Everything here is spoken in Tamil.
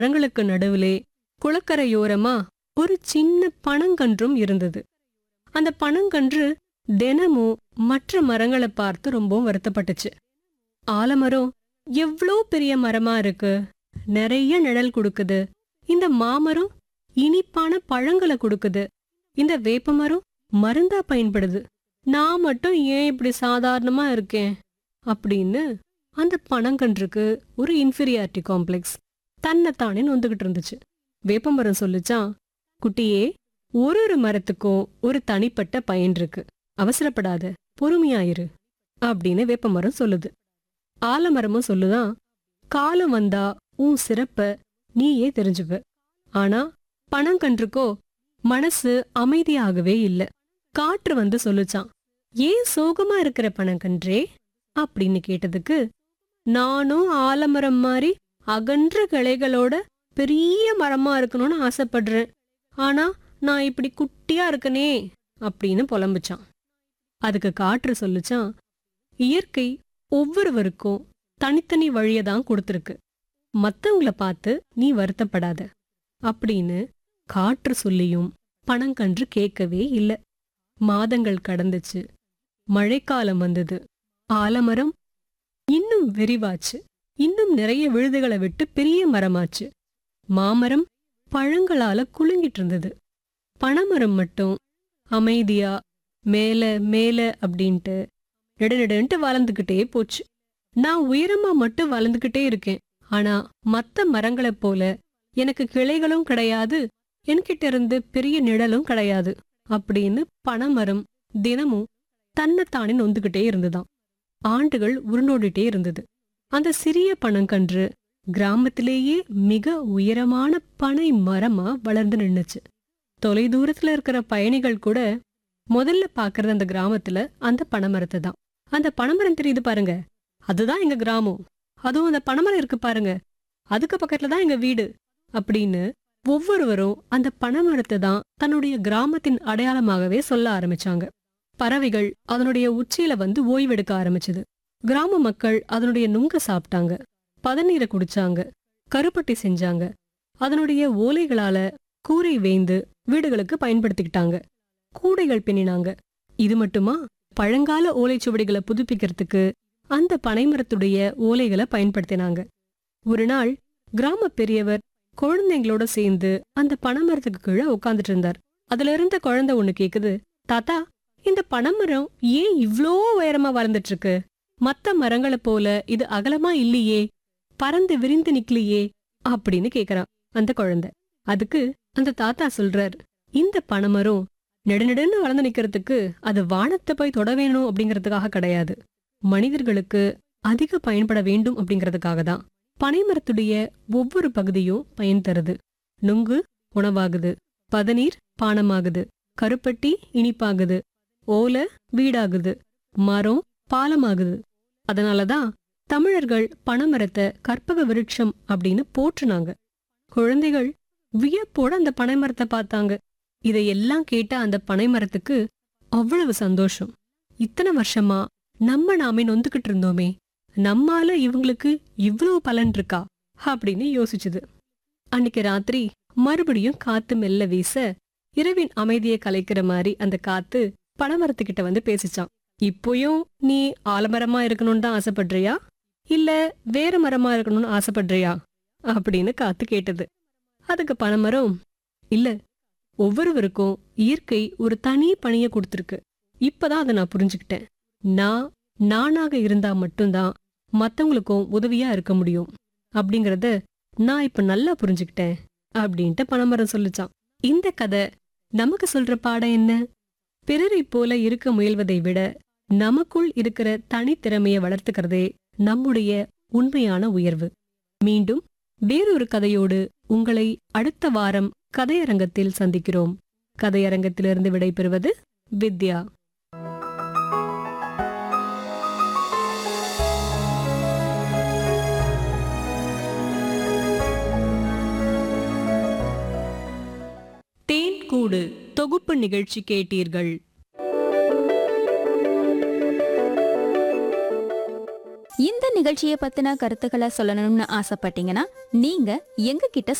மரங்களுக்கு நடுவிலே குளக்கரையோரமா ஒரு சின்ன பனங்கன்றும் இருந்தது அந்த பனங்கன்று தினமும் மற்ற மரங்களை பார்த்து ரொம்பவும் வருத்தப்பட்டுச்சு ஆலமரம் எவ்ளோ பெரிய மரமா இருக்கு நிறைய நிழல் கொடுக்குது இந்த மாமரம் இனிப்பான பழங்களை கொடுக்குது இந்த வேப்பமரம் மருந்தா பயன்படுது நான் மட்டும் ஏன் இப்படி சாதாரணமா இருக்கேன் அப்படின்னு அந்த பனங்கன்றுக்கு ஒரு இன்ஃபீரியாரிட்டி காம்ப்ளெக்ஸ் தன்னைத்தானே நொந்துகிட்டு இருந்துச்சு வேப்பமரம் சொல்லுச்சான் குட்டியே ஒரு ஒரு மரத்துக்கும் ஒரு தனிப்பட்ட பயன் இருக்கு அவசரப்படாத பொறுமையாயிரு அப்படின்னு வேப்பமரம் சொல்லுது ஆலமரமும் சொல்லுதான் காலம் வந்தா உன் சிறப்ப நீயே தெரிஞ்சுப்ப ஆனா பனங்கன்றுக்கோ மனசு அமைதியாகவே இல்ல காற்று வந்து சொல்லுச்சான் ஏன் சோகமா இருக்கிற பனங்கன்றே அப்படின்னு கேட்டதுக்கு நானும் ஆலமரம் மாதிரி அகன்ற கிளைகளோட பெரிய மரமா இருக்கணும்னு ஆசைப்படுறேன் ஆனா நான் இப்படி குட்டியா இருக்கனே அப்படின்னு புலம்புச்சான் அதுக்கு காற்று சொல்லுச்சான் இயற்கை ஒவ்வொருவருக்கும் தனித்தனி வழியை தான் கொடுத்துருக்கு மத்தவங்கள பார்த்து நீ வருத்தப்படாத அப்படின்னு காற்று சொல்லியும் பணங்கன்று கேட்கவே இல்ல மாதங்கள் கடந்துச்சு மழைக்காலம் வந்தது ஆலமரம் இன்னும் விரிவாச்சு இன்னும் நிறைய விழுதுகளை விட்டு பெரிய மரமாச்சு மாமரம் பழங்களால குலுங்கிட்டு இருந்தது பனைமரம் மட்டும் அமைதியா மேல மேல அப்படின்ட்டு நெடுநெடுன்ட்டு வளர்ந்துகிட்டே போச்சு நான் உயரமா மட்டும் வளர்ந்துகிட்டே இருக்கேன் ஆனா மத்த மரங்களைப் போல எனக்கு கிளைகளும் கிடையாது என்கிட்ட இருந்து பெரிய நிழலும் கிடையாது அப்படின்னு பனைமரம் தினமும் தன்னைத்தானே நொந்துகிட்டே இருந்துதான் ஆண்டுகள் உருண்டோடிட்டே இருந்தது அந்த சிறிய பனங்கன்று கிராமத்திலேயே மிக உயரமான பனை மரமா வளர்ந்து நின்னுச்சு தொலைதூரத்துல இருக்கிற பயணிகள் கூட முதல்ல பாக்குறது அந்த கிராமத்துல அந்த பனைமரத்தை தான் அந்த பனைமரம் தெரியுது பாருங்க அதுதான் எங்க கிராமம் அதுவும் அந்த பனைமரம் இருக்கு பாருங்க அதுக்கு பக்கத்துல தான் எங்க வீடு அப்படின்னு ஒவ்வொருவரும் அந்த பனைமரத்தை தான் தன்னுடைய கிராமத்தின் அடையாளமாகவே சொல்ல ஆரம்பிச்சாங்க பறவைகள் அதனுடைய உச்சியில வந்து ஓய்வெடுக்க ஆரம்பிச்சது கிராம மக்கள் அதனுடைய நுங்க சாப்பிட்டாங்க பதநீரை குடிச்சாங்க கருப்பட்டி செஞ்சாங்க அதனுடைய ஓலைகளால கூரை வேய்ந்து வீடுகளுக்கு பயன்படுத்திக்கிட்டாங்க கூடைகள் பின்னினாங்க இது மட்டுமா பழங்கால ஓலைச்சுவடிகளை புதுப்பிக்கிறதுக்கு அந்த பனைமரத்துடைய ஓலைகளை பயன்படுத்தினாங்க ஒரு நாள் கிராம பெரியவர் குழந்தைங்களோட சேர்ந்து அந்த பனைமரத்துக்கு கீழே உட்கார்ந்துட்டு இருந்தார் அதுல இருந்த குழந்தை ஒண்ணு கேக்குது தாத்தா இந்த பனைமரம் ஏன் இவ்ளோ உயரமா வளர்ந்துட்டு இருக்கு மத்த மரங்களை போல இது அகலமா இல்லையே பறந்து விரிந்து நிக்கலையே அப்படின்னு கேக்குறான் அந்த குழந்தை அதுக்கு அந்த தாத்தா சொல்றார் இந்த பனைமரம் நெடுநெடுன்னு வளர்ந்து நிக்கிறதுக்கு அது வானத்தை போய் தொட வேணும் அப்படிங்கறதுக்காக கிடையாது மனிதர்களுக்கு அதிக பயன்பட வேண்டும் அப்படிங்கறதுக்காக தான் பனைமரத்துடைய ஒவ்வொரு பகுதியும் பயன் தருது நுங்கு உணவாகுது பதநீர் பானமாகுது கருப்பட்டி இனிப்பாகுது ஓலை வீடாகுது மரம் பாலமாகுது அதனாலதான் தமிழர்கள் பனைமரத்தை கற்பக விருட்சம் அப்படின்னு போற்றுனாங்க குழந்தைகள் வியப்போட அந்த பனைமரத்தை பார்த்தாங்க இதையெல்லாம் கேட்ட அந்த பனைமரத்துக்கு அவ்வளவு சந்தோஷம் இத்தனை வருஷமா நம்ம நாமே நொந்துகிட்டு இருந்தோமே நம்மால இவங்களுக்கு இவ்வளவு பலன் இருக்கா அப்படின்னு யோசிச்சுது அன்னைக்கு ராத்திரி மறுபடியும் காத்து மெல்ல வீச இரவின் அமைதியை கலைக்கிற மாதிரி அந்த காத்து பனைமரத்துக்கிட்ட வந்து பேசிச்சான் இப்போயும் நீ ஆலமரமா இருக்கணும்னு தான் ஆசைப்படுறியா இல்ல வேற மரமா இருக்கணும்னு ஆசைப்படுறியா அப்படின்னு காத்து கேட்டது அதுக்கு பனைமரம் இல்ல ஒவ்வொருவருக்கும் இயற்கை ஒரு தனி பணிய கொடுத்துருக்கு இப்பதான் அதை நான் புரிஞ்சுக்கிட்டேன் நான் நானாக இருந்தா மட்டும்தான் மத்தவங்களுக்கும் உதவியா இருக்க முடியும் அப்படிங்கறத நான் இப்ப நல்லா புரிஞ்சுக்கிட்டேன் அப்படின்ட்டு பனைமரம் சொல்லுச்சான் இந்த கதை நமக்கு சொல்ற பாடம் என்ன பிறரை போல இருக்க முயல்வதை விட நமக்குள் இருக்கிற தனித்திறமைய வளர்த்துக்கிறதே நம்முடைய உண்மையான உயர்வு மீண்டும் வேறொரு கதையோடு உங்களை அடுத்த வாரம் கதையரங்கத்தில் சந்திக்கிறோம் கதையரங்கத்திலிருந்து விடைபெறுவது வித்யா தேன் கூடு தொகுப்பு நிகழ்ச்சி கேட்டீர்கள் இந்த நிகழ்ச்சியை பத்தின கருத்துக்களை சொல்லணும்னு ஆசைப்பட்டீங்கன்னா நீங்க எங்க கிட்ட